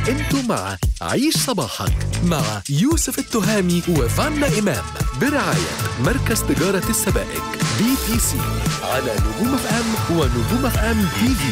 انتم مع عيش صباحك مع يوسف التهامي وفانا إمام برعاية مركز تجارة السبائك بي تي سي على نجوم اف ام ونجوم اف ام تي في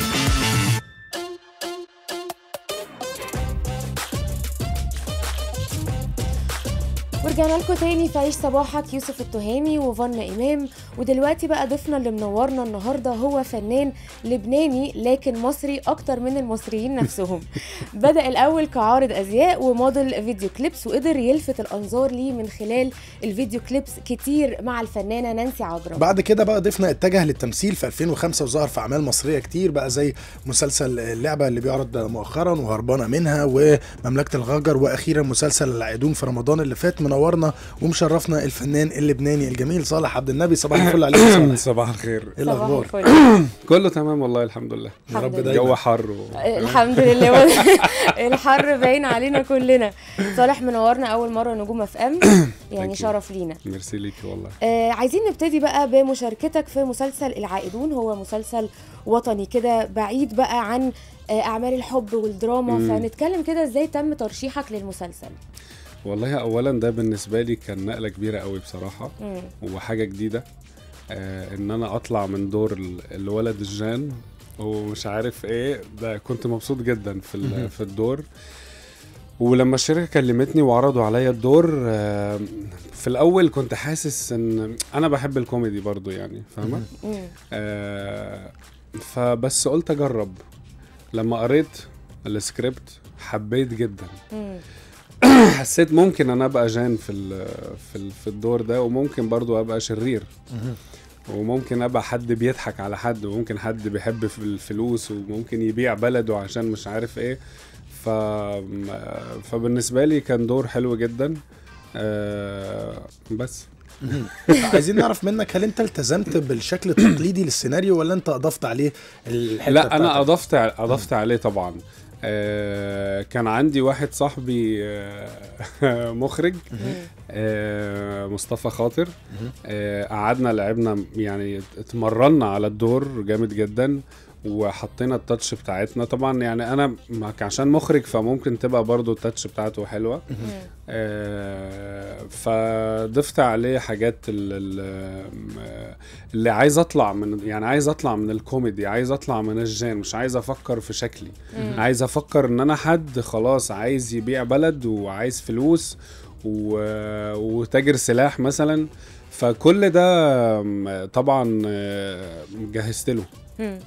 ورجعنا لكم تاني في عيش صباحك يوسف التهامي وفنا إمام ودلوقتي بقى ضيفنا اللي منورنا النهارده هو فنان لبناني لكن مصري أكتر من المصريين نفسهم بدأ الأول كعارض أزياء وموديل فيديو كليبس وقدر يلفت الأنظار ليه من خلال الفيديو كليبس كتير مع الفنانة نانسي عجرم بعد كده بقى ضيفنا اتجه للتمثيل في 2005 وظهر في اعمال مصريه كتير بقى زي مسلسل اللعبه اللي بيعرض مؤخرا وهربانه منها ومملكه الغجر واخيرا مسلسل العائدون في رمضان اللي فات منورنا ومشرفنا الفنان اللبناني الجميل صالح عبد النبي صباح الفل عليك يا صالح صباح الخير ايه صباح الاخبار الفل. كله تمام والله الحمد لله يا رب الحمد لله. دايما الجو حر و... الحمد لله الحر باين علينا كلنا صالح منورنا اول مره نجوم اف ام يعني you. شرف لينا ميرسي ليكي والله آه عايزين نبتدي بقى بمشاركتك في مسلسل العائدون هو مسلسل وطني كده بعيد بقى عن آه اعمال الحب والدراما مم. فنتكلم كده ازاي تم ترشيحك للمسلسل والله اولا ده بالنسبه لي كان نقله كبيره قوي بصراحه مم. وحاجه جديده آه ان انا اطلع من دور ال- الولد الجان ومش عارف ايه ده كنت مبسوط جدا في ال- في الدور ولما الشركه كلمتني وعرضوا عليا الدور آه، في الاول كنت حاسس ان انا بحب الكوميدي برضو يعني فاهمه مم. آه، فبس قلت اجرب لما قريت السكريبت حبيت جدا مم. حسيت ممكن انا ابقى جان في ال في ال في الدور ده وممكن برضو ابقى شرير وممكن ابقى حد بيضحك على حد وممكن حد بيحب في الفلوس وممكن يبيع بلده عشان مش عارف ايه ف فبالنسبه لي كان دور حلو جدا آه بس عايزين نعرف منك هل انت التزمت بالشكل التقليدي للسيناريو ولا انت اضفت عليه الحته لا انا بتاعتك؟ اضفت اضفت عليه طبعا آه كان عندي واحد صاحبي آه مخرج آه مصطفى خاطر آه قعدنا لعبنا يعني اتمرنا على الدور جامد جدا وحطينا التاتش بتاعتنا طبعا يعني انا ما- عشان مخرج فممكن تبقى برضو التاتش بتاعته حلوه مم. آه، فضفت عليه حاجات ال- ال- اللي عايز اطلع من يعني عايز اطلع من الكوميدي عايز اطلع من الجان مش عايز افكر في شكلي مم. عايز افكر ان انا حد خلاص عايز يبيع بلد وعايز فلوس و... وتاجر سلاح مثلا فكل ده م- طبعا آه، جهزت له مم.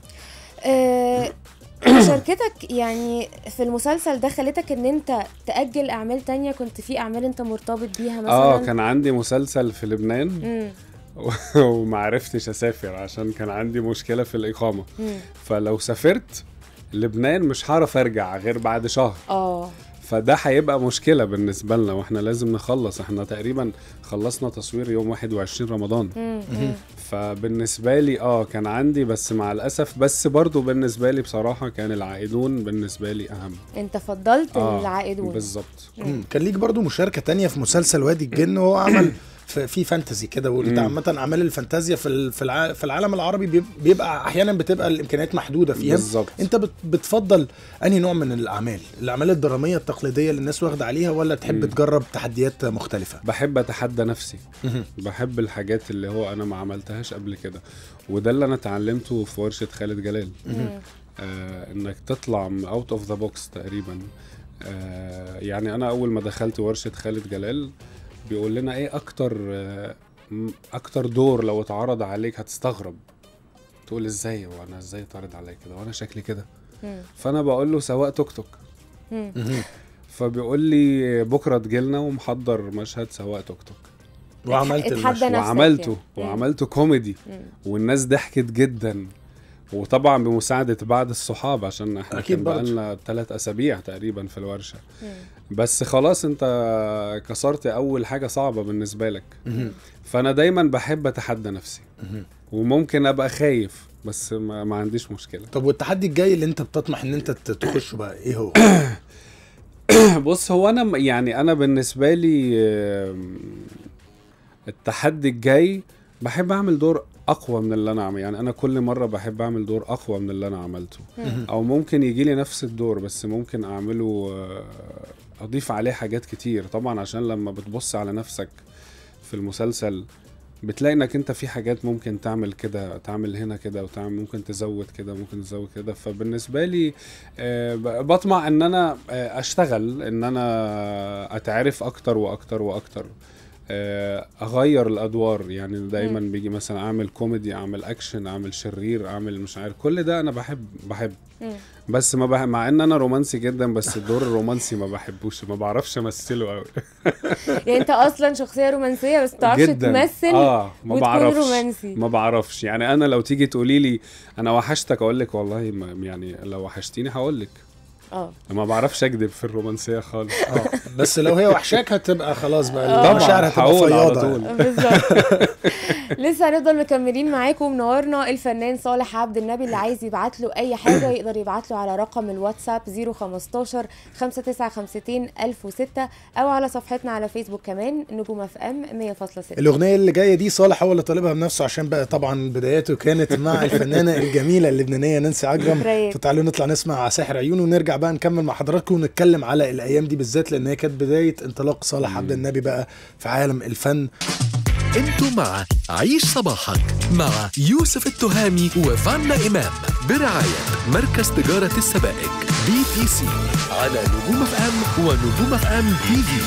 آه، مشاركتك يعني في المسلسل ده خلتك ان انت تأجل اعمال تانية كنت في اعمال انت مرتبط بيها مثلا اه كان عندي مسلسل في لبنان مم. ومعرفتش اسافر عشان كان عندي مشكله في الاقامه مم. فلو سافرت لبنان مش هعرف ارجع غير بعد شهر اه فده هيبقى مشكله بالنسبه لنا واحنا لازم نخلص احنا تقريبا خلصنا تصوير يوم 21 رمضان مم. مم. فبالنسبه لي اه كان عندي بس مع الاسف بس برضو بالنسبه لي بصراحه كان العائدون بالنسبه لي اهم انت فضلت آه العائدون بالظبط مم. كان ليك برضو مشاركة تانية في مسلسل وادي الجن وهو عمل في في فانتزي كده وانت مم. عامة اعمال الفانتازيا في ال- في الع- في العالم العربي بيب- بيبقى احيانا بتبقى الامكانيات محدودة فيها بالظبط انت بت- بتفضل انهي نوع من الاعمال الاعمال الدرامية التقليدية اللي الناس واخدة عليها ولا تحب مم. تجرب تحديات مختلفة بحب اتحدى نفسي مهم. بحب الحاجات اللي هو انا ما عملتهاش قبل كده وده اللي انا اتعلمته في ورشه خالد جلال مم. آه انك تطلع اوت اوف ذا بوكس تقريبا آه يعني انا اول ما دخلت ورشه خالد جلال بيقول لنا ايه اكتر آه م- اكتر دور لو اتعرض عليك هتستغرب تقول ازاي وانا ازاي اتعرض عليا كده وانا شكلي كده مم. فانا بقول له سواق توك توك مم. مهم. فبيقول لي بكره تجيلنا ومحضر مشهد سواق توك توك وعملت اتحدى المشهد. نفسك وعملته يعني. وعملته كوميدي مم. والناس ضحكت جدا وطبعا بمساعدة بعض الصحاب عشان احنا أكيد كان برضه. بقالنا ثلاث أسابيع تقريبا في الورشة مم. بس خلاص انت كسرت أول حاجة صعبة بالنسبة لك مهم. فأنا دايما بحب أتحدى نفسي مهم. وممكن أبقى خايف بس ما, ما عنديش مشكلة طب والتحدي الجاي اللي انت بتطمح ان انت ت- تخشه بقى ايه هو؟ بص هو أنا يعني أنا بالنسبة لي آم، التحدي الجاي بحب أعمل دور اقوى من اللي انا عمل يعني انا كل مره بحب اعمل دور اقوى من اللي انا عملته مم. او ممكن يجي لي نفس الدور بس ممكن اعمله آه، اضيف عليه حاجات كتير طبعا عشان لما بتبص على نفسك في المسلسل بتلاقي انك انت في حاجات ممكن تعمل كده تعمل هنا كده وتعمل ممكن تزود كده ممكن تزود كده فبالنسبه لي آه، ب- بطمع ان انا آه، اشتغل ان انا اتعرف اكتر واكتر واكتر آه، اغير الادوار يعني دايما مم. بيجي مثلا اعمل كوميدي اعمل اكشن اعمل شرير اعمل مش عارف كل ده انا بحب بحب مم. بس ما بح... مع ان انا رومانسي جدا بس الدور الرومانسي ما بحبوش ما بعرفش امثله قوي يعني انت اصلا شخصيه رومانسيه بس ما بتعرفش تمثل اه ما وتكون بعرفش رومانسي ما بعرفش يعني انا لو تيجي تقولي لي انا وحشتك اقول لك والله ما يعني لو وحشتيني هقول لك اه ما بعرفش اكذب في الرومانسيه خالص اه بس لو هي وحشاك هتبقى خلاص بقى طبعاً، المشاعر هتبقى هقول على فياضه طول. يعني. بالظبط لسه هنفضل مكملين معاكم منورنا الفنان صالح عبد النبي اللي عايز يبعت له اي حاجه يقدر يبعت له على رقم الواتساب 015 5952 1006 او على صفحتنا على فيسبوك كمان نجوم اف ام 100.6 الاغنيه اللي جايه دي صالح هو اللي طالبها بنفسه عشان بقى طبعا بداياته كانت مع الفنانه الجميله اللبنانيه نانسي عجرم رايق. فتعالوا نطلع نسمع سحر عيون ونرجع بقى نكمل مع حضراتكم ونتكلم على الايام دي بالذات لان هي كانت بدايه انطلاق صالح عبد النبي بقى في عالم الفن انتوا مع عيش صباحك مع يوسف التهامي وفانا إمام برعاية مركز تجارة السبائك بي تي سي على نجوم اف ام ونجوم اف ام تي في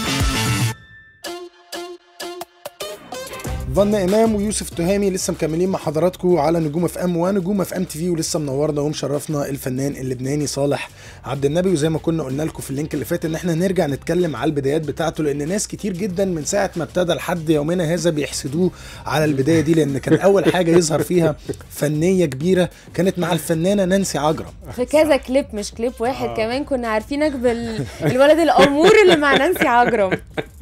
فانا امام ويوسف تهامي لسه مكملين مع حضراتكم على نجوم اف ام ونجوم اف ام تي في ولسه منورنا ومشرفنا الفنان اللبناني صالح عبد النبي وزي ما كنا قلنا لكم في اللينك اللي فات ان احنا نرجع نتكلم على البدايات بتاعته لان ناس كتير جدا من ساعه ما ابتدى لحد يومنا هذا بيحسدوه على البدايه دي لان كان اول حاجه يظهر فيها فنيه كبيره كانت مع الفنانه نانسي عجرم في كذا كليب مش كليب واحد آه. كمان كنا عارفينك بالولد الامور اللي مع نانسي عجرم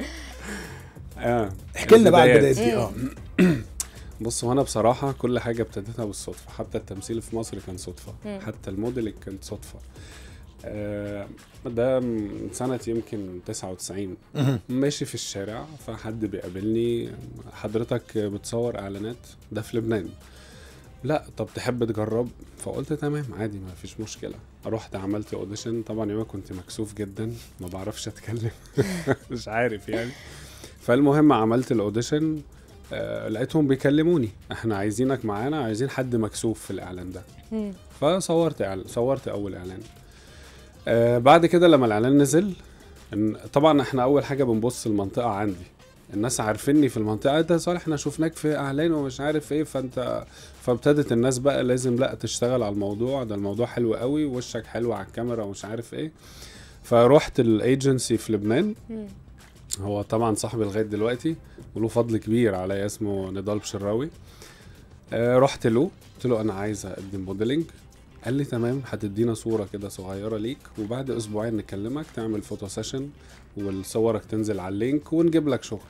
اه احكي لنا بقى البدايات. البدايات دي اه بص هو انا بصراحه كل حاجه ابتديتها بالصدفه حتى التمثيل في مصر كان صدفه مم. حتى الموديل كانت صدفه آه، ده من سنة يمكن 99 مهم. ماشي في الشارع فحد بيقابلني حضرتك بتصور اعلانات ده في لبنان لا طب تحب تجرب فقلت تمام عادي ما فيش مشكله رحت عملت اوديشن طبعا يوم كنت مكسوف جدا ما بعرفش اتكلم مش عارف يعني فالمهم عملت الاوديشن آه لقيتهم بيكلموني احنا عايزينك معانا عايزين حد مكسوف في الاعلان ده مم. فصورت إعلان صورت اول اعلان آه بعد كده لما الاعلان نزل إن طبعا احنا اول حاجه بنبص المنطقه عندي الناس عارفيني في المنطقه ده صالح احنا شفناك في اعلان ومش عارف ايه فانت فابتدت الناس بقى لازم لا تشتغل على الموضوع ده الموضوع حلو قوي وشك حلو على الكاميرا ومش عارف ايه فروحت الايجنسي في لبنان مم. هو طبعا صاحبي لغايه دلوقتي وله فضل كبير عليا اسمه نضال بشراوي آه رحت له قلت له انا عايز اقدم موديلنج قال لي تمام هتدينا صوره كده صغيره ليك وبعد اسبوعين نكلمك تعمل فوتو سيشن وصورك تنزل على اللينك ونجيب لك شغل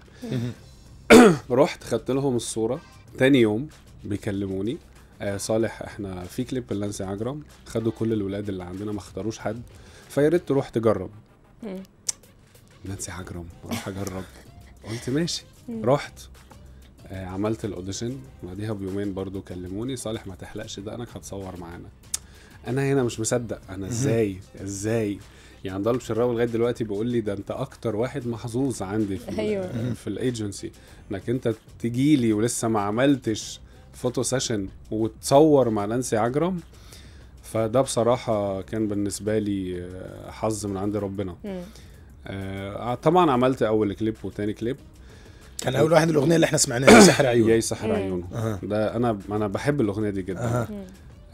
رحت خدت لهم الصوره تاني يوم بيكلموني آه صالح احنا في كليب لانسي عجرم خدوا كل الولاد اللي عندنا ما اختاروش حد فيا ريت تروح تجرب مم. نانسي عجرم اروح اجرب قلت ماشي رحت آه عملت الاوديشن بعديها بيومين برضو كلموني صالح ما تحلقش دقنك هتصور معانا انا هنا مش مصدق انا ازاي ازاي يعني ضل شراوي لغايه دلوقتي بيقول لي ده انت اكتر واحد محظوظ عندي في أيوة. ال في الايجنسي انك انت تجي لي ولسه ما عملتش فوتو سيشن وتصور مع نانسي عجرم فده بصراحة كان بالنسبة لي آه، حظ من عند ربنا مم. آه طبعا عملت اول كليب وتاني كليب كان اول واحد الاغنيه اللي احنا سمعناها سحر عيون ياي سحر مم. عيونه أها. ده انا انا بحب الاغنيه دي جدا أها. مم.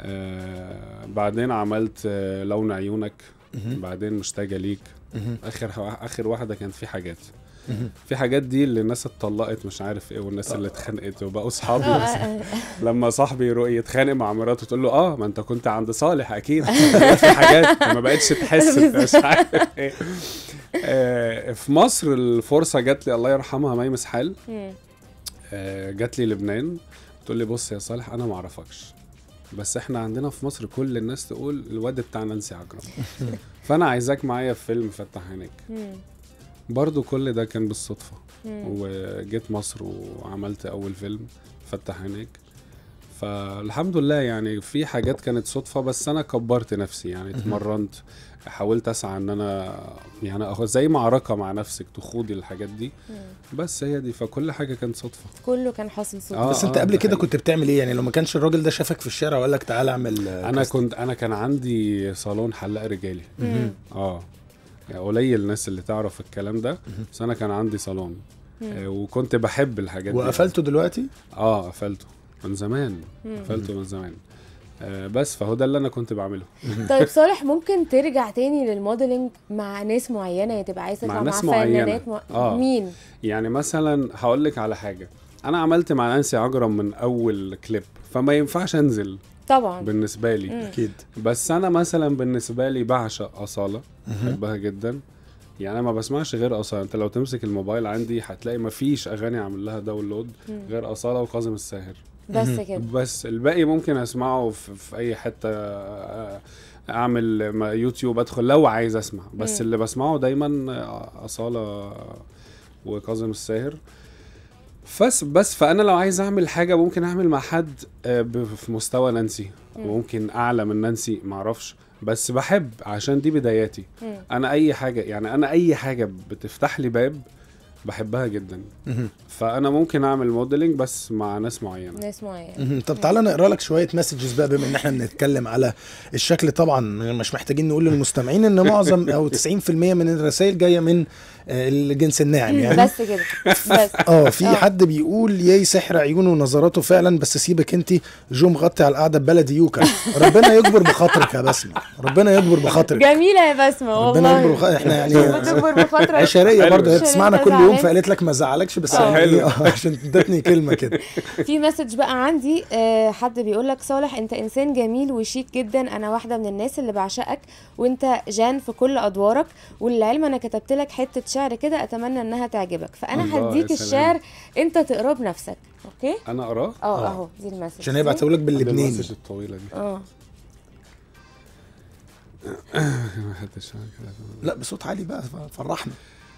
آه بعدين عملت آه لون عيونك مهم. بعدين مشتاقه ليك مهم. اخر اخر واحده كانت في حاجات مهم. في حاجات دي اللي الناس اتطلقت مش عارف ايه والناس اللي اتخانقت وبقوا آه، اصحابي آه، آه. لما صاحبي يروح يتخانق مع مراته تقول له اه ما انت كنت عند صالح اكيد في حاجات ما بقتش تحس مش عارف ايه آه، في مصر الفرصه جات لي الله يرحمها مي مسحال مم. آه، جات لي لبنان تقول لي بص يا صالح انا ما اعرفكش بس احنا عندنا في مصر كل الناس تقول الواد بتاع نانسي عجرم فانا عايزاك معايا في فيلم فتح عينيك مم. برضو كل ده كان بالصدفه مم. وجيت مصر وعملت اول فيلم فتح عينيك فالحمد لله يعني في حاجات كانت صدفه بس انا كبرت نفسي يعني اتمرنت حاولت اسعى ان انا يعني أخ- زي معركه مع نفسك تخوضي الحاجات دي بس هي دي فكل حاجه كانت صدفه كله كان حاصل صدفه آه، بس انت آه، قبل ده كده حقيقي. كنت بتعمل ايه يعني لو ما كانش الراجل ده شافك في الشارع وقال لك تعالى اعمل آه، انا كاست. كنت انا كان عندي صالون حلاق رجالي مم. اه يعني قليل الناس اللي تعرف الكلام ده بس انا كان عندي صالون آه وكنت بحب الحاجات دي وقفلته دلوقتي اه قفلته من زمان قفلته من زمان آه بس فهو ده اللي انا كنت بعمله طيب صالح ممكن ترجع تاني للموديلنج مع ناس معينه يعني تبقى عايز مع تطلع مع, ناس معينة. فنانات مع... آه. مين يعني مثلا هقول لك على حاجه انا عملت مع نانسي عجرم من اول كليب فما ينفعش انزل طبعا بالنسبه لي مم. اكيد بس انا مثلا بالنسبه لي بعشق اصاله بحبها جدا يعني انا ما بسمعش غير اصاله انت لو تمسك الموبايل عندي هتلاقي ما فيش اغاني عامل لها داونلود غير اصاله وكاظم الساهر بس كده بس الباقي ممكن اسمعه في, في اي حته آه، اعمل ما- يوتيوب ادخل لو عايز اسمع بس مم. اللي بسمعه دايما آه، اصاله وكاظم الساهر بس بس فانا لو عايز اعمل حاجه ممكن اعمل مع حد آه، ب- في مستوى نانسي وممكن اعلى من نانسي معرفش بس بحب عشان دي بداياتي مم. انا اي حاجه يعني انا اي حاجه بتفتح لي باب بحبها جدا مهم. فانا ممكن اعمل موديلنج بس مع ناس معينه ناس معينه مهم. طب تعالى نقرا لك شويه مسجز بقى بما ان احنا بنتكلم على الشكل طبعا مش محتاجين نقول للمستمعين ان معظم او 90% من الرسائل جايه من آه، الجنس الناعم يعني بس كده بس اه في آه. حد بيقول ياي سحر عيونه ونظراته فعلا بس سيبك انت جو مغطي على القعده ببلدي يوكا ربنا يكبر بخاطرك يا بسمه ربنا يكبر بخاطرك جميله يا بسمه ربنا يكبر والله بخاطرك احنا يعني بتكبر بفتره عشريه حلو. برضه هي بتسمعنا كل يوم زعلان. فقالت لك ما زعلكش بس آه. يعني حلو. إيه، آه، عشان ادتني كلمه كده في مسج بقى عندي آه، حد بيقول لك صالح انت انسان جميل وشيك جدا انا واحده من الناس اللي بعشقك وانت جان في كل ادوارك وللعلم انا كتبت لك حته شعر كده اتمنى انها تعجبك فانا الله، هديك يا سلام. الشعر انت تقراه بنفسك اوكي انا اقراه اه آه. اهو دي المسج عشان هي بعتهولك قبل باللبناني المسج الطويله دي اه ما حدش عمل كده. لا بصوت عالي بقى فرحنا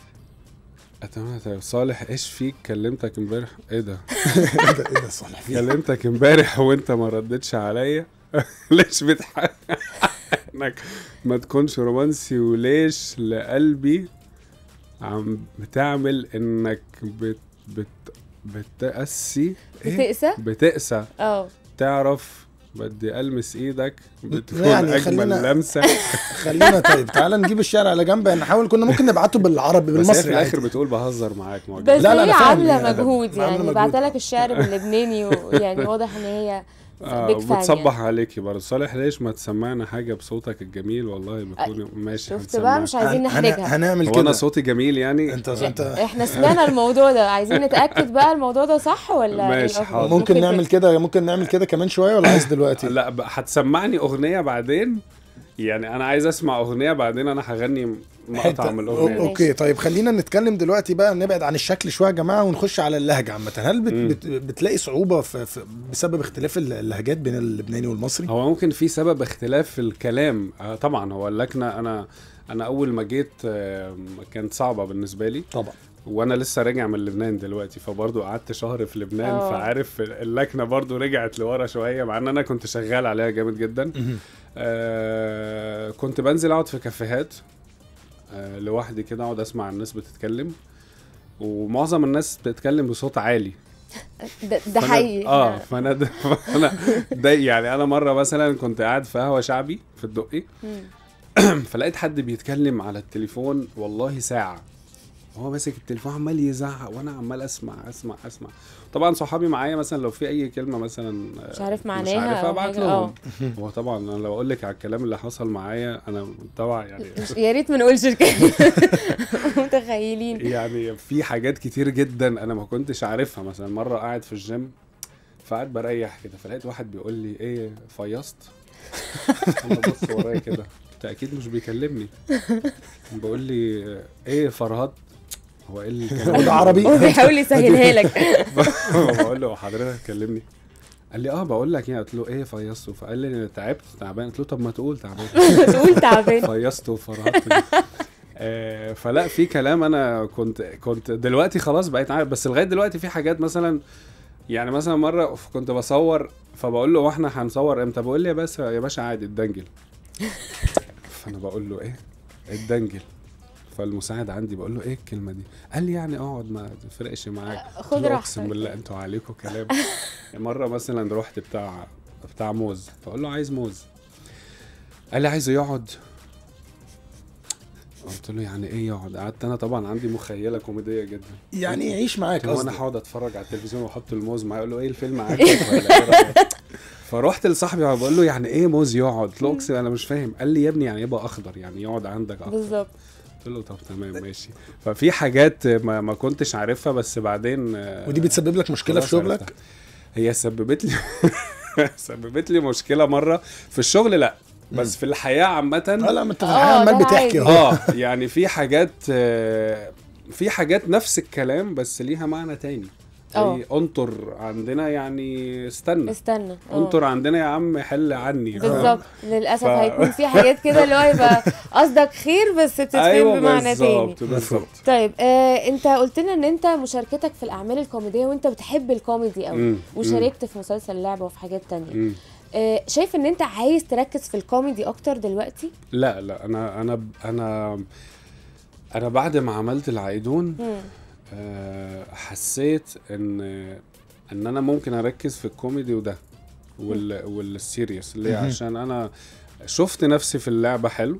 اتمنى طيب صالح ايش فيك كلمتك امبارح ايه ده ايه ده ايه ده صالح فيه كلمتك امبارح وانت ما ردتش عليا ليش بتحق انك ما تكونش رومانسي وليش لقلبي عم بتعمل انك بت بت بتقسي ايه بتقسى بتقسى اه تعرف بدي المس ايدك بتكون يعني اجمل خلينا- لمسه خلينا طيب تعالى نجيب الشعر على جنب نحاول كنا ممكن نبعته بالعربي بس هي في بالمصري الاخر عادي. بتقول بهزر معاك ما هو بس لا، لا، هي أنا فاهم عامله يعني. مجهود عاملة يعني مجهود. بعت لك الشعر باللبناني ويعني واضح ان هي آه بيج فان بتصبح يعني. عليكي برضه صالح ليش ما تسمعنا حاجه بصوتك الجميل والله بكون ماشي شفت هنسمعك. بقى مش عايزين هن- نحرجها هنعمل هو انا كده صوتي جميل يعني انت انت احنا سمعنا الموضوع ده عايزين نتاكد بقى الموضوع ده صح ولا إيه ماشي، الأخبار؟ حاضر. ممكن نعمل كده ممكن نعمل كده كمان شويه ولا عايز دلوقتي لا بقى هتسمعني اغنيه بعدين يعني انا عايز اسمع اغنيه بعدين انا هغني مقطع حتة. من أو- الاغنيه دي. اوكي طيب خلينا نتكلم دلوقتي بقى نبعد عن الشكل شويه يا جماعه ونخش على اللهجه عامه هل بت مم. بت بتلاقي صعوبه في في بسبب اختلاف اللهجات بين اللبناني والمصري هو ممكن في سبب اختلاف في الكلام آه طبعا هو اللكنه انا انا اول ما جيت آه كانت صعبه بالنسبه لي طبعا وانا لسه راجع من لبنان دلوقتي فبرضه قعدت شهر في لبنان آه. فعارف اللكنه برضه رجعت لورا شويه مع ان انا كنت شغال عليها جامد جدا آه كنت بنزل اقعد في كافيهات آه لوحدي كده اقعد اسمع الناس بتتكلم ومعظم الناس بتتكلم بصوت عالي ده, ده فأنا- حقيقي اه فانا ده فانا ده يعني انا مره مثلا كنت قاعد في قهوه شعبي في الدقي مم. فلقيت حد بيتكلم على التليفون والله ساعه هو ماسك التليفون عمال يزعق وانا عمال اسمع اسمع اسمع طبعا صحابي معايا مثلا لو في اي كلمه مثلا آه، مش عارف مش معناها عارفها أو ابعت حاجة، لهم هو طبعا انا لو اقول لك على الكلام اللي حصل معايا انا طبعا يعني مش- يا ريت ما نقولش كده متخيلين يعني في حاجات كتير جدا انا ما كنتش عارفها مثلا مره قاعد في الجيم فقعد بريح كده فلقيت واحد بيقول لي ايه فيصت انا بص ورايا كده انت اكيد مش بيكلمني بقول لي ايه فرهد هو ايه الكلام هو ده عربي هو بيحاول يسهلها لك بقول له حضرتك كلمني قال لي اه بقول لك ايه قلت له ايه فيصت فقال لي انا تعبت تعبان قلت له طب ما تقول تعبان تقول تعبان فيصت وفرهدت آه، فلا في كلام انا كنت كنت دلوقتي خلاص بقيت عارف بس لغايه دلوقتي في حاجات مثلا يعني مثلا مره كنت بصور فبقول له واحنا هنصور امتى بقول لي يا بس يا باشا عادي اتدنجل فانا بقول له ايه اتدنجل فالمساعد عندي بقول له ايه الكلمه دي قال لي يعني اقعد ما تفرقش معاك خد قلت له راحتك. اقسم بالله انتوا عليكم كلام مره مثلا رحت بتاع بتاع موز فاقول له عايز موز قال لي عايزه يقعد قلت له يعني ايه يقعد قعدت انا طبعا عندي مخيله كوميديه جدا يعني يعيش معاك قلت له انا قصدي هقعد اتفرج على التلفزيون واحط الموز معايا اقول له ايه الفيلم عاجبك ولا ايه رأيك؟ فرحت لصاحبي بقول له يعني ايه موز يقعد قلت له اقسم انا مش فاهم قال لي يا ابني يعني يبقى اخضر يعني يقعد عندك اخضر بالظبط قلت له طب تمام ماشي ففي حاجات ما, ما كنتش عارفها بس بعدين آه، ودي بتسبب لك مشكله في خلاص شغلك عرفتها. هي سببت لي سببت لي مشكله مره في الشغل لا بس في الحياه عامه اه لا ما انت في آه، الحقيقه ده عمال بتحكي عادي. اهو اه يعني في حاجات آه، في حاجات نفس الكلام بس ليها معنى تاني آه. زي انطر عندنا يعني استنى استنى آه. انطر عندنا يا عم حل عني بالظبط للاسف ف- هيكون في حاجات كده اللي هو يبقى قصدك خير بس بتتفهم ايوه بمعنى تاني بالظبط بالظبط طيب آه انت قلت لنا ان انت مشاركتك في الاعمال الكوميديه وانت بتحب الكوميدي قوي مم، وشاركت في مسلسل لعبه وفي حاجات تانية مم. آه شايف ان انت عايز تركز في الكوميدي اكتر دلوقتي لا لا انا انا انا انا بعد ما عملت العائدون مم. آه، حسيت ان ان انا ممكن اركز في الكوميدي وده وال والسيريس ليه مهم. عشان انا شفت نفسي في اللعبه حلو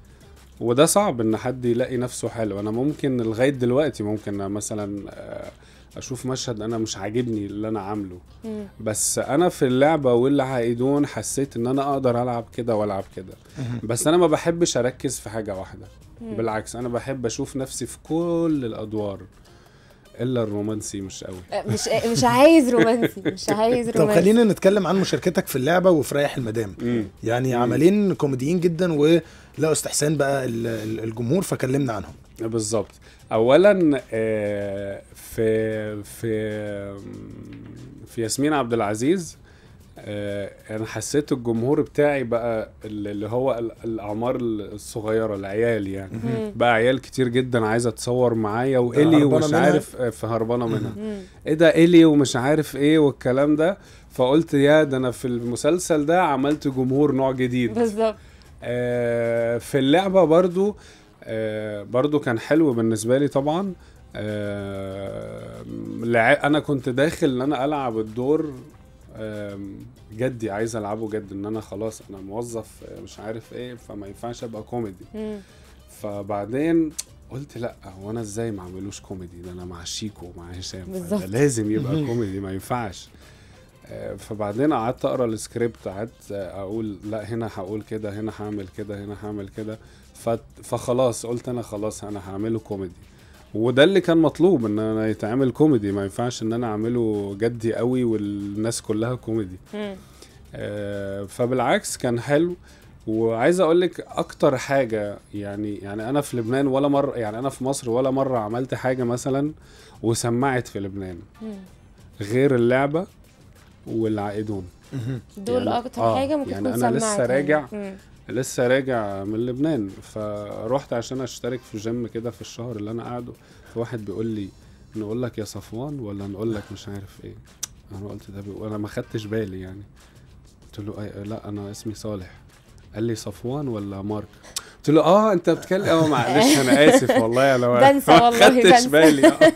وده صعب ان حد يلاقي نفسه حلو انا ممكن لغايه دلوقتي ممكن مثلا آه، اشوف مشهد انا مش عاجبني اللي انا عامله مم. بس انا في اللعبه والعائدون حسيت ان انا اقدر العب كده والعب كده بس انا ما بحبش اركز في حاجه واحده مم. بالعكس انا بحب اشوف نفسي في كل الادوار الا الرومانسي مش قوي آه، مش مش عايز رومانسي مش عايز طب رومانسي خلينا نتكلم عن مشاركتك في اللعبه وفي رايح المدام مم. يعني مم. عملين كوميديين جدا ولقوا استحسان بقى ال- ال- الجمهور فكلمنا عنهم بالظبط اولا آه، في في في ياسمين عبد العزيز آه، انا حسيت الجمهور بتاعي بقى اللي هو ال- الاعمار الصغيره العيال يعني مم. بقى عيال كتير جدا عايزه تصور معايا والي هربانة ومش منها. عارف آه، في هربانه منها مم. ايه ده الي ومش عارف ايه والكلام ده فقلت يا ده انا في المسلسل ده عملت جمهور نوع جديد بالظبط آه، في اللعبة برضو آه، برضو كان حلو بالنسبة لي طبعا آه، لع- انا كنت داخل ان انا العب الدور آم، جدي عايز العبه جد ان انا خلاص انا موظف آه، مش عارف ايه فما ينفعش ابقى كوميدي مم. فبعدين قلت لا هو انا ازاي ما اعملوش كوميدي ده انا مع شيكو ومع هشام بالظبط. فده لازم يبقى كوميدي ما ينفعش آه، فبعدين قعدت اقرا السكريبت قعدت آه، اقول لا هنا هقول كده هنا هعمل كده هنا هعمل كده ف- فخلاص قلت انا خلاص انا هعمله كوميدي وده اللي كان مطلوب ان انا يتعمل كوميدي ما ينفعش ان انا اعمله جدي قوي والناس كلها كوميدي مم. آه، فبالعكس كان حلو وعايز اقول لك اكتر حاجه يعني يعني انا في لبنان ولا مره يعني انا في مصر ولا مره عملت حاجه مثلا وسمعت في لبنان مم. غير اللعبه والعائدون دول يعني- اكتر آه، حاجه ممكن يعني تكون أنا لسه سمعت يعني. راجع. مم. لسه راجع من لبنان فروحت عشان اشترك في جيم كده في الشهر اللي انا قاعده فواحد بيقول لي نقول لك يا صفوان ولا نقول لك مش عارف ايه انا قلت ده بي... وانا ما خدتش بالي يعني قلت له أي... لا انا اسمي صالح قال لي صفوان ولا مارك قلت له اه انت بتتكلم اه معلش انا اسف والله انا ما بنسى ما والله، خدتش بنسى. بالي آه.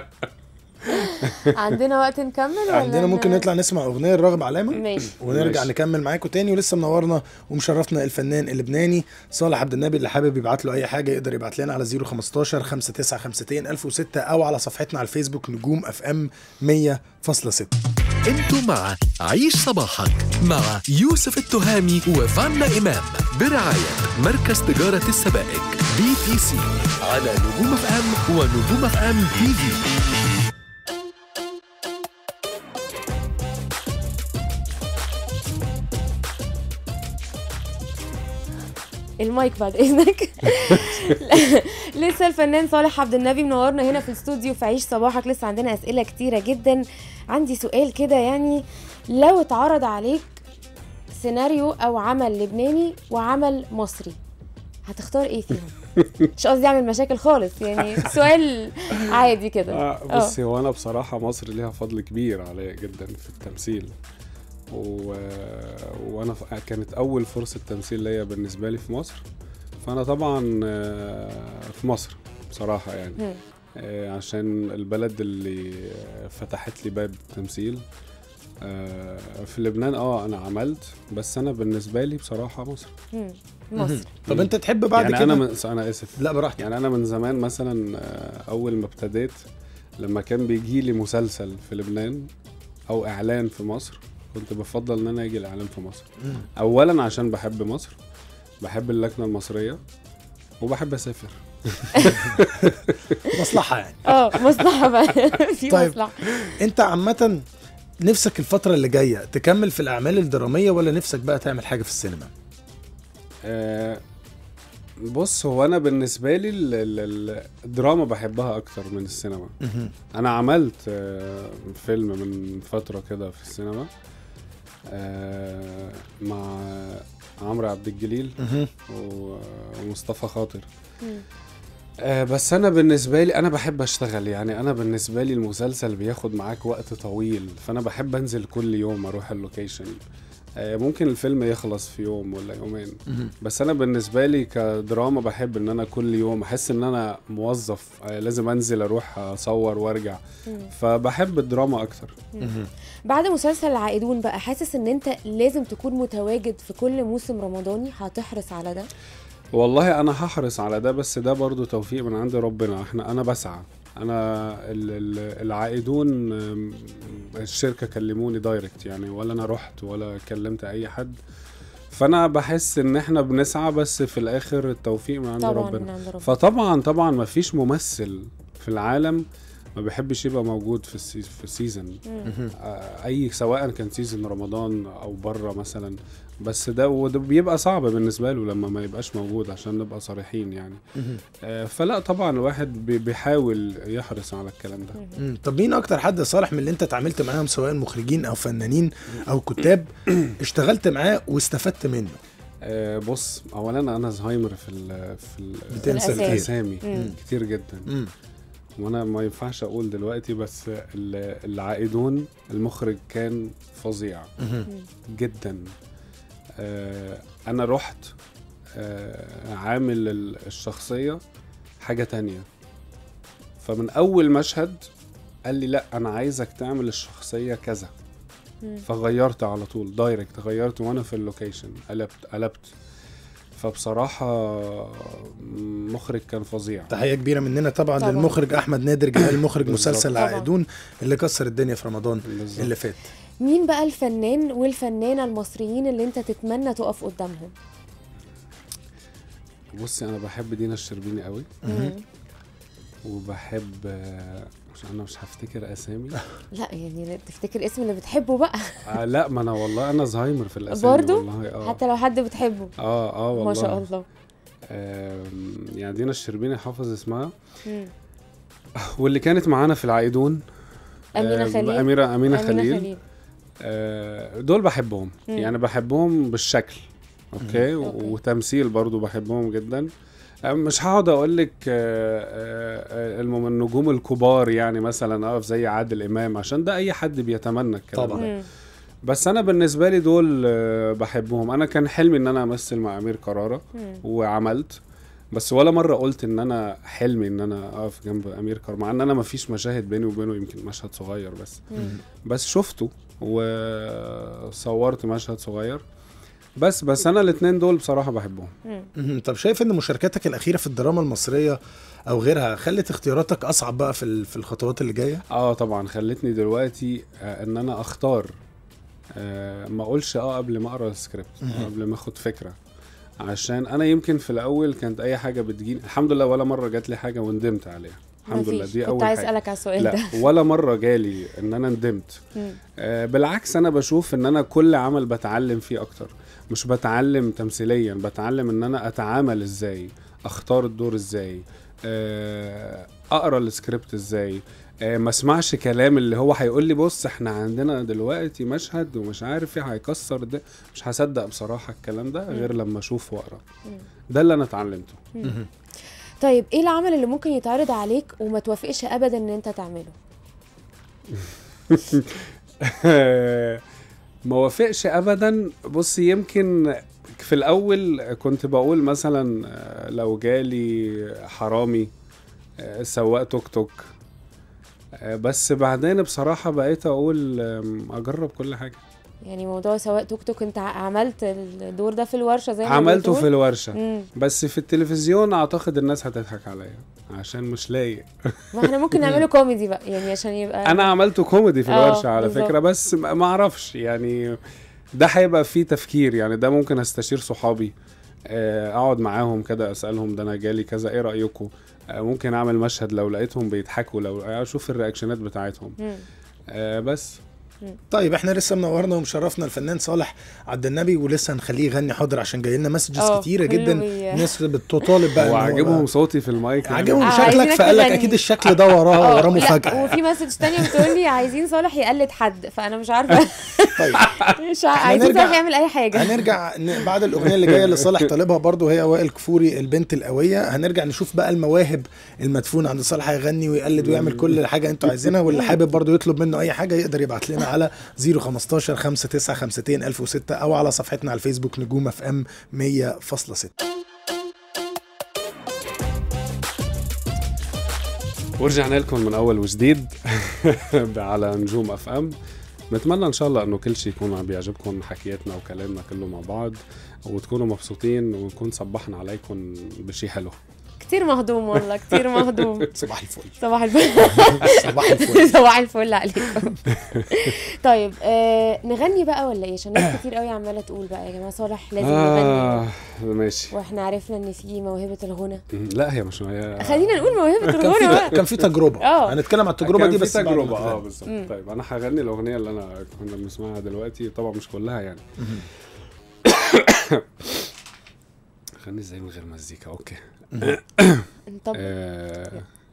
عندنا وقت نكمل ولا عندنا ممكن ن- نطلع نسمع اغنيه الراغب علامه ماشي ونرجع ماشي. نكمل معاكم تاني ولسه منورنا ومشرفنا الفنان اللبناني صالح عبد النبي اللي حابب يبعت له اي حاجه يقدر يبعت لنا على 015 5952 1006 او على صفحتنا على الفيسبوك نجوم اف ام 100.6 انتوا مع عيش صباحك مع يوسف التهامي وفانا إمام برعاية مركز تجارة السبائك بي تي سي على نجوم اف ام ونجوم اف ام تي في المايك بعد اذنك لسه الفنان صالح عبد النبي منورنا هنا في الاستوديو في عيش صباحك لسه عندنا اسئله كتيره جدا عندي سؤال كده يعني لو اتعرض عليك سيناريو او عمل لبناني وعمل مصري هتختار ايه فيهم مش قصدي اعمل مشاكل خالص يعني سؤال عادي كده آه بصي هو انا بصراحه مصر ليها فضل كبير عليا جدا في التمثيل و... وانا ف... كانت اول فرصه تمثيل ليا بالنسبه لي في مصر فانا طبعا آه، في مصر بصراحه يعني مم. آه، عشان البلد اللي آه، فتحت لي باب التمثيل آه، في لبنان اه انا عملت بس انا بالنسبه لي بصراحه مصر مم. مصر طب انت تحب بعد يعني كده انا من... انا اسف لا براحتك يعني انا من زمان مثلا آه، اول ما ابتديت لما كان بيجي لي مسلسل في لبنان او اعلان في مصر كنت بفضل ان انا اجي الاعلان في مصر مم. اولا عشان بحب مصر بحب اللكنه المصريه وبحب اسافر مصلحه يعني اه مصلحه بقى في طيب. مصلحه انت عامه نفسك الفتره اللي جايه تكمل في الاعمال الدراميه ولا نفسك بقى تعمل حاجه في السينما آه، بص هو انا بالنسبه لي ال- ال- ال- الدراما بحبها اكتر من السينما مهم. انا عملت آه، فيلم من فتره كده في السينما آه، مع عمرو عبد الجليل مهم. و- ومصطفى خاطر مم. آه، بس انا بالنسبه لي انا بحب اشتغل يعني انا بالنسبه لي المسلسل بياخد معاك وقت طويل فانا بحب انزل كل يوم اروح اللوكيشن آه، ممكن الفيلم يخلص في يوم ولا يومين مهم. بس انا بالنسبه لي كدراما بحب ان انا كل يوم احس ان انا موظف آه، لازم انزل اروح اصور وارجع مم. فبحب الدراما اكتر مهم. بعد مسلسل العائدون بقى حاسس ان انت لازم تكون متواجد في كل موسم رمضاني هتحرص على ده والله انا هحرص على ده بس ده برضو توفيق من عند ربنا احنا انا بسعى انا ال- ال- العائدون آم، الشركه كلموني دايركت يعني ولا انا رحت ولا كلمت اي حد فانا بحس ان احنا بنسعى بس في الاخر التوفيق من عند طبعا ربنا من عند ربنا فطبعا طبعا ما فيش ممثل في العالم ما بيحبش يبقى موجود في السي في السيزون مم. آه، اي سواء كان سيزون رمضان او بره مثلا بس ده وده بيبقى صعب بالنسبه له لما ما يبقاش موجود عشان نبقى صريحين يعني مهم. آه، فلا طبعا الواحد بي- بيحاول يحرص على الكلام ده مم. طب مين اكتر حد صالح من اللي انت اتعاملت معاهم سواء مخرجين او فنانين او كتاب اشتغلت معاه واستفدت منه آه، بص اولا انا زهايمر في ال في ال بتنسى الأسامي. كتير الاسامي مم. كتير جدا مم. وانا ما ينفعش اقول دلوقتي بس ال- العائدون المخرج كان فظيع مهم. جدا آه، انا رحت آه، عامل ال- الشخصية حاجة تانية فمن اول مشهد قال لي لا انا عايزك تعمل الشخصية كذا مم. فغيرت على طول دايركت غيرت وانا في اللوكيشن قلبت قلبت فبصراحة مخرج كان فظيع تحيه كبيره مننا طبعا, طبعاً. للمخرج احمد نادر جلال مخرج بالظبط. مسلسل طبعاً. العائدون اللي كسر الدنيا في رمضان بالظبط. اللي فات مين بقى الفنان والفنانه المصريين اللي انت تتمنى تقف قدامهم بصي انا بحب دينا الشربيني قوي مم. وبحب آه، مش انا مش هفتكر اسامي لا يعني تفتكر اسم اللي بتحبه بقى آه لا ما انا والله انا زهايمر في الاسامي برضو؟ والله اه حتى لو حد بتحبه اه اه والله ما شاء الله آم، يعني دينا الشربيني حافظ اسمها مم. واللي كانت معانا في العائدون امينه آه، خليل اميره امينه أمينة خليل خليل آه، دول بحبهم مم. يعني بحبهم بالشكل اوكي و- أوكي. وتمثيل برضو بحبهم جدا آه، مش هقعد اقول لك المم النجوم الكبار يعني مثلا اقف زي عادل امام عشان ده اي حد بيتمنى الكلام طبعاً. ده. مم. بس انا بالنسبه لي دول آه، بحبهم انا كان حلمي ان انا امثل مع امير كرارة مم. وعملت بس ولا مره قلت ان انا حلمي ان انا اقف جنب امير كرارة مع ان انا ما فيش مشاهد بيني وبينه يمكن مشهد صغير بس مم. بس شفته وصورت مشهد صغير بس بس انا الاثنين دول بصراحه بحبهم مم. مهم. طب شايف ان مشاركتك الاخيره في الدراما المصريه او غيرها خلت اختياراتك اصعب بقى في ال- في الخطوات اللي جايه اه طبعا خلتني دلوقتي آه ان انا اختار آه ما اقولش اه قبل ما اقرا السكريبت مهم. قبل ما اخد فكره عشان انا يمكن في الاول كانت اي حاجه بتجيني الحمد لله ولا مره جات لي حاجه وندمت عليها الحمد لله مفيش. دي كنت اول عايز حاجه اسالك على السؤال ده لا ولا مره جالي ان انا ندمت مم. آه، بالعكس انا بشوف ان انا كل عمل بتعلم فيه اكتر مش بتعلم تمثيليا بتعلم ان انا اتعامل ازاي اختار الدور ازاي آه، اقرا السكريبت ازاي آه، ما اسمعش كلام اللي هو هيقول لي بص احنا عندنا دلوقتي مشهد ومش عارف ايه هيكسر ده مش هصدق بصراحه الكلام ده غير لما اشوف واقرا مم. ده اللي انا اتعلمته مهم. طيب ايه العمل اللي ممكن يتعرض عليك وما توافقش ابدا ان انت تعمله ما وافقش ابدا بص يمكن في الاول كنت بقول مثلا آه، لو جالي حرامي آه، سواق توك توك آه، بس بعدين بصراحة بقيت اقول آم، اجرب كل حاجة يعني موضوع سواق توك توك انت ع- عملت الدور ده في الورشه زي ما عملته في بتقول؟ الورشة مم. بس في التلفزيون اعتقد الناس هتضحك عليا عشان مش لايق ما احنا ممكن نعمله كوميدي بقى يعني عشان يبقى انا عملته كوميدي في آه، الورشه على بالظبط. فكره بس ما ما اعرفش يعني ده هيبقى فيه تفكير يعني ده ممكن استشير صحابي آه، اقعد معاهم كده اسالهم ده انا جالي كذا ايه رايكم آه، ممكن اعمل مشهد لو لقيتهم بيضحكوا لو اشوف الرياكشنات بتاعتهم مم. آه، بس طيب احنا لسه منورنا ومشرفنا الفنان صالح عبد النبي ولسه هنخليه يغني حاضر عشان جاي لنا مسجز اه، كتيره كله جدا بي- ناس بتطالب بقى إن هو وعجبهم بقى- صوتي في المايك يعني. عجبهم آه، شكلك عايزينك فقال لك تغني. اكيد الشكل ده وراه اه، وراه لا، مفاجاه وفي مسج تانية بتقول لي عايزين صالح يقلد حد فانا مش عارفه طيب مش ع- عايزين هنرجع- صالح يعمل اي حاجه هنرجع ن- بعد الاغنيه اللي جايه اللي صالح طالبها برضو هي وائل كفوري البنت القويه هنرجع نشوف بقى المواهب المدفونه عند صالح هيغني ويقلد ويعمل كل حاجه انتوا عايزينها واللي حابب برضو يطلب منه اي حاجه يقدر يبعت لنا على 015 5952 1006 او على صفحتنا على الفيسبوك نجوم اف ام 100.6 ورجعنا لكم من اول وجديد على نجوم اف ام نتمنى ان شاء الله انه كل شيء يكون عم بيعجبكم حكياتنا وكلامنا كله مع بعض وتكونوا مبسوطين ونكون صبحنا عليكم بشي حلو كتير مهضوم والله كتير مهضوم صباح الفل صباح الفل صباح الفل صباح الفل عليكم طيب آه نغني بقى ولا ايه عشان ناس كتير قوي عماله تقول بقى يا جماعه صالح لازم نغني آه ماشي واحنا عرفنا ان في موهبه الغنى لا هي مش هي خلينا نقول موهبه كان الغنى في بقى كان في تجربه اه. هنتكلم عن التجربه كان دي في بس بعد ما تجربه اه تغني. بالظبط مم. طيب انا هغني الاغنيه اللي انا كنا بنسمعها دلوقتي طبعا مش كلها يعني غني ازاي من غير مزيكا اوكي طب آه.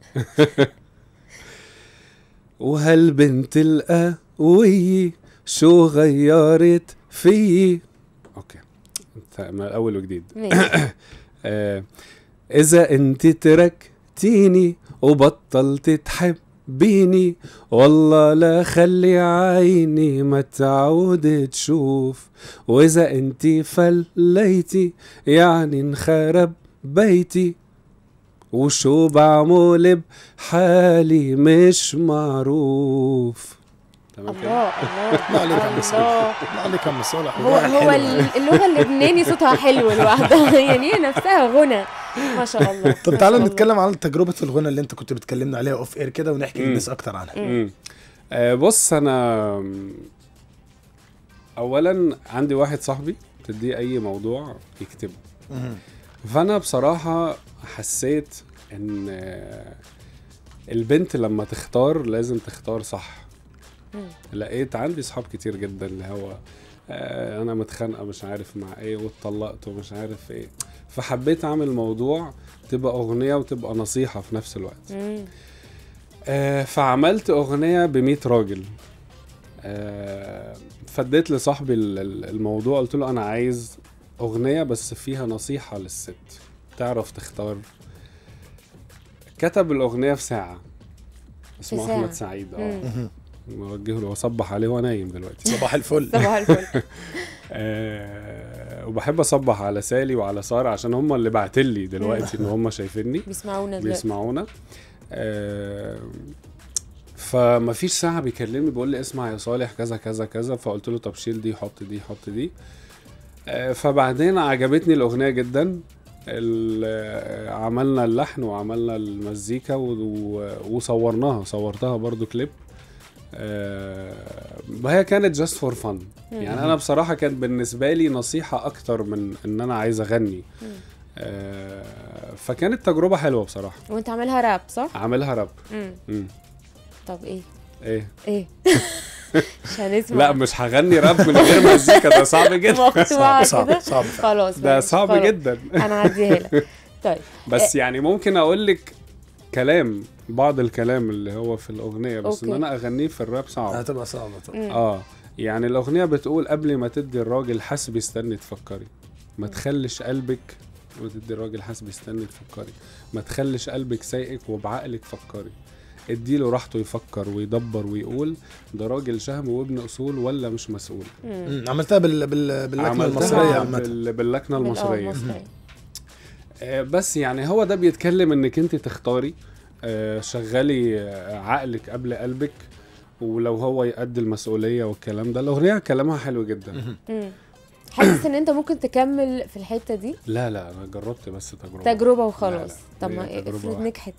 وهالبنت القوية شو غيرت فيي اوكي انت من اول وجديد ماشي آه. اذا انت تركتيني وبطلت تحبيني والله لا خلي عيني ما تعود تشوف واذا انت فليتي يعني انخرب بيتي وشو بعمل بحالي مش معروف تمام كده؟ الله الله عليك يا عم الله صالح الله عليك يا عم صالح هو والله هو حلو. ال- اللغه اللبناني صوتها حلو لوحدها يعني هي نفسها غنى ما شاء الله طب ما تعالى شاء الله. نتكلم عن تجربه الغنى اللي انت كنت بتكلمنا عليها اوف اير كده ونحكي مم. للناس اكتر عنها مم. آه بص انا اولا عندي واحد صاحبي تديه اي موضوع يكتبه مم. فانا بصراحه حسيت ان آه، البنت لما تختار لازم تختار صح مم. لقيت عندي صحاب كتير جدا اللي هو آه، انا متخانقه مش عارف مع ايه واتطلقت ومش عارف ايه فحبيت اعمل موضوع تبقى اغنيه وتبقى نصيحه في نفس الوقت مم. آه، فعملت اغنيه ب راجل آه، فديت لصاحبي ال- ال- الموضوع قلت له انا عايز اغنيه بس فيها نصيحه للست تعرف تختار كتب الاغنيه في ساعه اسمه ساعة. احمد سعيد اه مم. موجه له واصبح عليه وهو نايم دلوقتي صباح الفل صباح الفل آه وبحب اصبح على سالي وعلى ساره عشان هم اللي بعتلي دلوقتي ان هم شايفيني بيسمعونا دلوقتي بيسمعونا آه فما فيش ساعه بيكلمني بيقول لي اسمع يا صالح كذا كذا كذا فقلت له طب شيل دي حط دي حط دي آه فبعدين عجبتني الاغنيه جدا ال- آه، عملنا اللحن وعملنا المزيكا و- و- وصورناها صورتها برضو كليب آه وهي كانت جاست فور فن يعني انا بصراحه كانت بالنسبه لي نصيحه اكتر من ان انا عايز اغني مم. آه فكانت تجربه حلوه بصراحه وانت عاملها راب صح؟ عاملها راب مم. مم. طب ايه؟ ايه ايه؟ مش هنسمع لا مش هغني راب من غير مزيكا ده صعب جدا مقطوعة صعب كده صعب فعلا. خلاص ده ماشي، صعب خلاص. جدا انا هعديها لك طيب بس يعني ممكن اقول لك كلام بعض الكلام اللي هو في الاغنيه بس أوكي. ان انا اغنيه في الراب صعب هتبقى صعبه طبعا مم. اه يعني الاغنيه بتقول قبل ما تدي الراجل حسبي استني تفكري ما تخلش قلبك وتدي الراجل حاسب يستني تفكري ما تخليش قلبك سايقك وبعقلك فكري اديله راحته يفكر ويدبر ويقول ده راجل شهم وابن اصول ولا مش مسؤول مم. مم. عملتها بال... بال... باللكنه عملتها المصريه عامه بال... باللكنه بال- آه، المصريه المصرية. آه، بس يعني هو ده بيتكلم انك انت تختاري آه، شغلي آه، عقلك قبل قلبك ولو هو يؤدي المسؤوليه والكلام ده الاغنيه كلامها حلو جدا مم. حاسس ان انت ممكن تكمل في الحته دي لا لا انا جربت بس تجربه تجربه وخلاص لا، لا، طب هي ما تجربة افرض واحدة. نجحت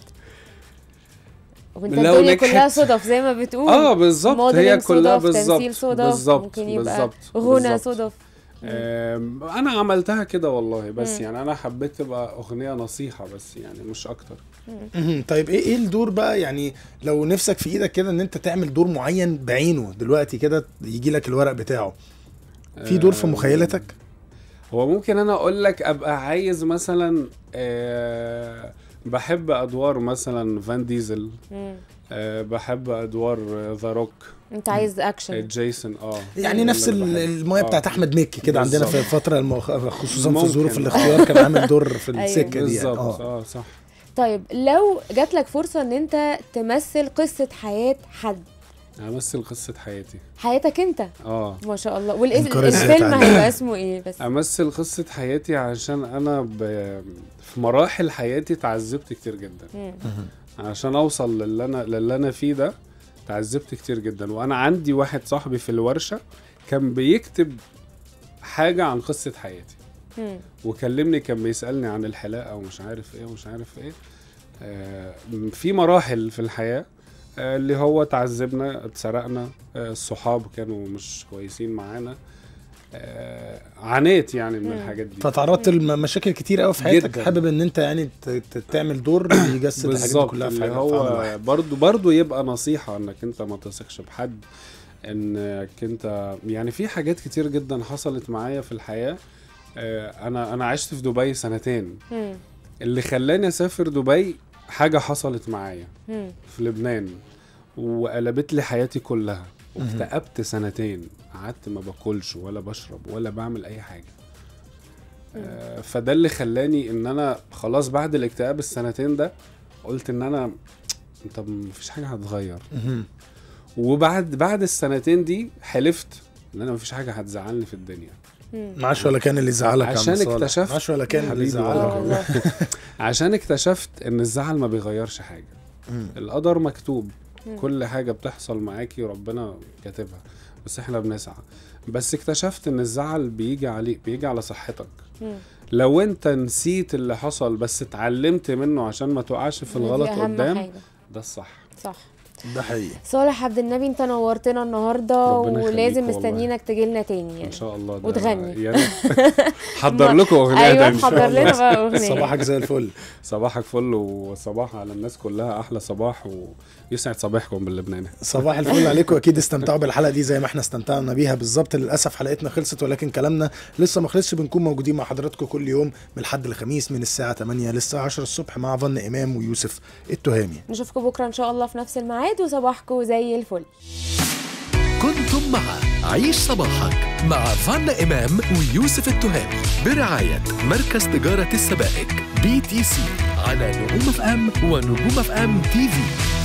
وانت لو الدنيا نجحت- كلها صدف زي ما بتقول اه بالظبط هي modeling كلها صدف، تمثيل بالظبط صدف بالظبط ممكن يبقى بالظبط غنى بالظبط. صدف آم، انا عملتها كده والله بس مم. يعني انا حبيت تبقى اغنيه نصيحه بس يعني مش اكتر مهم. طيب ايه ايه الدور بقى يعني لو نفسك في ايدك كده ان انت تعمل دور معين بعينه دلوقتي كده يجي لك الورق بتاعه في دور في آم، مخيلتك هو ممكن انا اقول لك ابقى عايز مثلا آه، بحب ادوار مثلا فان ديزل مم. آه، بحب ادوار ذا روك انت عايز اكشن جيسون اه يعني ده نفس اللي ال- بحبه. المايه آه. بتاعت احمد مكي كده عندنا في بالظبط. الفتره المؤخ... خصوصا في ممكن. ظروف الاختيار كان عامل دور في أيوة. السكه دي يعني. بالظبط اه اه صح طيب لو جات لك فرصه ان انت تمثل قصه حياه حد امثل قصه حياتي حياتك انت اه ما شاء الله إنكار والفيلم الذات عليك. هيبقى اسمه ايه بس امثل قصه حياتي عشان انا ب... في مراحل حياتي تعذبت كتير جدا مم. عشان اوصل للي انا للي انا فيه ده تعذبت كتير جدا وانا عندي واحد صاحبي في الورشه كان بيكتب حاجه عن قصه حياتي مم. وكلمني كان بيسالني عن الحلاقه ومش عارف ايه ومش عارف ايه آه في مراحل في الحياه آه اللي هو تعذبنا اتسرقنا آه الصحاب كانوا مش كويسين معانا آه عانيت يعني من مم. الحاجات دي فتعرضت لمشاكل كتير قوي في حياتك جداً. حابب ان انت يعني ت- ت- تعمل دور يجسد الحاجات دي بالظبط كلها في اللي حاجة- في عمل هو واحد. برضو برضو يبقى نصيحة انك انت ما تثقش بحد انك انت يعني في حاجات كتير جدا حصلت معايا في الحياة آه، انا انا عشت في دبي سنتين مم. اللي خلاني اسافر دبي حاجة حصلت معايا مم. في لبنان وقلبت لي حياتي كلها واكتئبت سنتين قعدت ما باكلش ولا بشرب ولا بعمل اي حاجه آه، فده اللي خلاني ان انا خلاص بعد الاكتئاب السنتين ده قلت ان انا طب مفيش حاجه هتتغير مهم. وبعد بعد السنتين دي حلفت ان انا مفيش حاجه هتزعلني في الدنيا مم. معاش ولا كان اللي زعلك يا عم عشان صالح. اكتشفت- معاش ولا كان اللي حبيبي زعلك اه والله عشان اكتشفت ان الزعل ما بيغيرش حاجه مم. القدر مكتوب مم. كل حاجة بتحصل معاكي ربنا كاتبها بس احنا بنسعى بس اكتشفت ان الزعل بيجي عليك بيجي على صحتك مم. لو انت نسيت اللي حصل بس اتعلمت منه عشان ما تقعش في دي الغلط أهم قدام حاجة. ده الصح صح ده حقيقي صالح عبد النبي انت نورتنا النهارده ربنا يخليك ولازم والله. مستنيينك تجي لنا تاني ان يعني شاء الله ده وتغني. يعني حضر لكم اغنية ايوه تانية. حضر لنا بقى اغنيه صباحك زي الفل صباحك فل وصباح على الناس كلها احلى صباح ويسعد صباحكم باللبناني صباح الفل عليكم اكيد استمتعوا بالحلقه دي زي ما احنا استمتعنا بيها بالظبط للاسف حلقتنا خلصت ولكن كلامنا لسه ما خلصش بنكون موجودين مع حضراتكم كل يوم من الحد للخميس من الساعه 8 للساعه 10 الصبح مع فن امام ويوسف التهامي نشوفكم بكره ان شاء الله في نفس الميعاد وصباحكم زي الفل كنتم مع عيش صباحك مع فانا إمام ويوسف التهامي برعاية مركز تجارة السبائك بي تي سي على نجوم اف ام ونجوم اف ام تي في